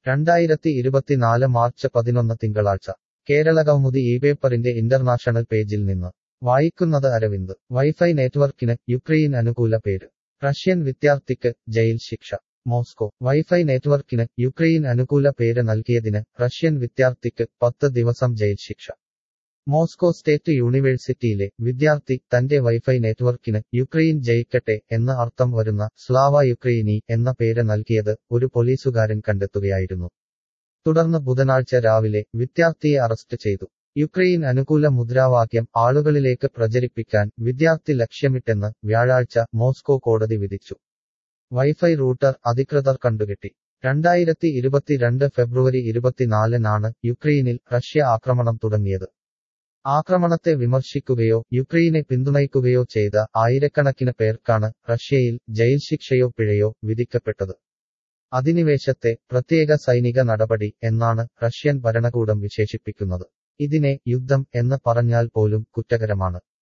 രണ്ടായിരത്തി ഇരുപത്തിനാല് മാർച്ച് പതിനൊന്ന് തിങ്കളാഴ്ച കേരള കൗമുദി ഈ പേപ്പറിന്റെ ഇന്റർനാഷണൽ പേജിൽ നിന്ന് വായിക്കുന്നത് അരവിന്ദ് വൈഫൈ നെറ്റ്വർക്കിന് യുക്രൈൻ അനുകൂല പേര് റഷ്യൻ വിദ്യാർത്ഥിക്ക് ജയിൽ ശിക്ഷ മോസ്കോ വൈഫൈ നെറ്റ്വർക്കിന് യുക്രൈൻ അനുകൂല പേര് നൽകിയതിന് റഷ്യൻ വിദ്യാർത്ഥിക്ക് പത്ത് ദിവസം ജയിൽ ശിക്ഷ മോസ്കോ സ്റ്റേറ്റ് യൂണിവേഴ്സിറ്റിയിലെ വിദ്യാർത്ഥി തന്റെ വൈഫൈ നെറ്റ്വർക്കിന് യുക്രൈൻ ജയിക്കട്ടെ എന്ന് അർത്ഥം വരുന്ന സ്ലാവ യുക്രൈനി എന്ന പേര് നൽകിയത് ഒരു പോലീസുകാരൻ കണ്ടെത്തുകയായിരുന്നു തുടർന്ന് ബുധനാഴ്ച രാവിലെ വിദ്യാർത്ഥിയെ അറസ്റ്റ് ചെയ്തു യുക്രൈൻ അനുകൂല മുദ്രാവാക്യം ആളുകളിലേക്ക് പ്രചരിപ്പിക്കാൻ വിദ്യാർത്ഥി ലക്ഷ്യമിട്ടെന്ന് വ്യാഴാഴ്ച മോസ്കോ കോടതി വിധിച്ചു വൈഫൈ റൂട്ടർ അധികൃതർ കണ്ടുകെട്ടി രണ്ടായിരത്തി ഇരുപത്തിരണ്ട് ഫെബ്രുവരി ഇരുപത്തിനാലിനാണ് യുക്രൈനിൽ റഷ്യ ആക്രമണം തുടങ്ങിയത് ആക്രമണത്തെ വിമർശിക്കുകയോ യുക്രൈനെ പിന്തുണയ്ക്കുകയോ ചെയ്ത ആയിരക്കണക്കിന് പേർക്കാണ് റഷ്യയിൽ ജയിൽ ശിക്ഷയോ പിഴയോ വിധിക്കപ്പെട്ടത് അധിനിവേശത്തെ പ്രത്യേക സൈനിക നടപടി എന്നാണ് റഷ്യൻ ഭരണകൂടം വിശേഷിപ്പിക്കുന്നത് ഇതിനെ യുദ്ധം എന്ന് പറഞ്ഞാൽ പോലും കുറ്റകരമാണ്